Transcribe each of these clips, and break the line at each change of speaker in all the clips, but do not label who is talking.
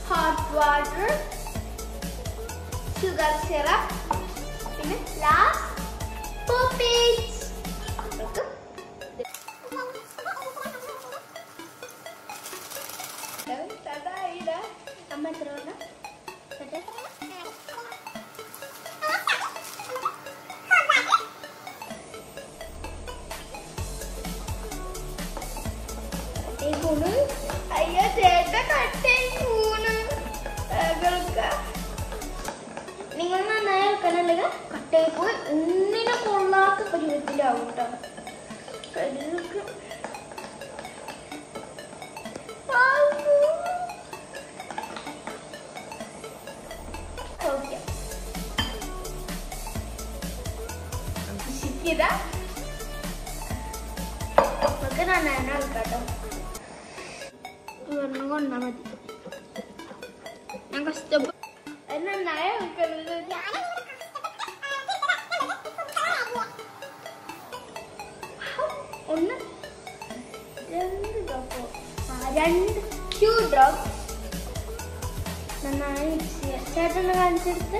hot water sugar syrup പിന്നെ last പോപ്പീസ് നമുക്ക് അമ്മ എത്ര വേണം കൂണ് അയ്യോ ചേട്ട കട്ടേ കൂണ് നിങ്ങൾ നന്നായി വെക്കണല്ലെങ്കിൽ കട്ടയിൽ പോയി ഒന്നിനും കൊള്ളാത്ത പരുവത്തിലാവും കേട്ടോ കരുക്ക് ഓക്കെ ഇതാ നമുക്ക് നന്നായി കേട്ടോ ഒരെണ്ണം കൊണ്ടാ മതി ഞാൻ കഷ്ടപ്പെട്ടു നന്നായ ഒന്ന് രണ്ട് ഡ്രോപ്പ് രണ്ട് ടു ഡ്രോപ്പ് നന്നായി മിക്സ് ചെയ്യാം ചേട്ടനെ കാണിച്ചെടുത്ത്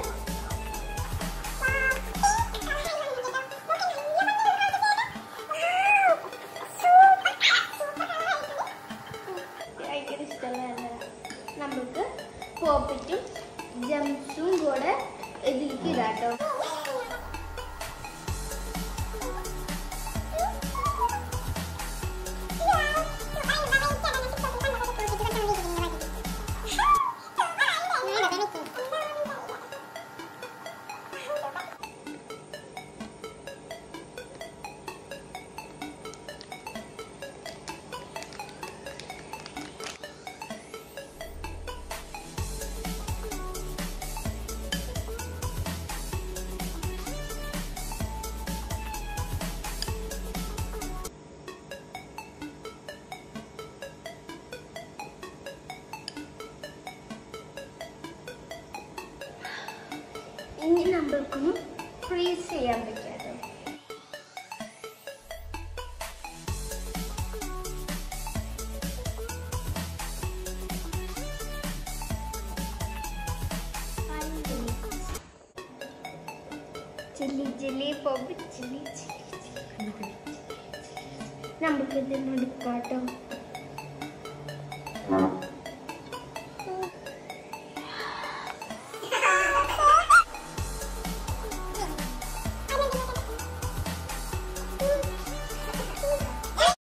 ഭയങ്കര ഇഷ്ടമുള്ള നമുക്ക് പോപ്പിറ്റും ജംസും കൂടെ ഇതിലേക്ക് ഇടാട്ടോ ഇനി നമ്മൾക്കൊന്ന് ഫ്രീസ് ചെയ്യാൻ പറ്റാട്ടോ chilli chilli pop chilli chilli നമുക്ക് ഇതിനെടുക്കാട്ടോ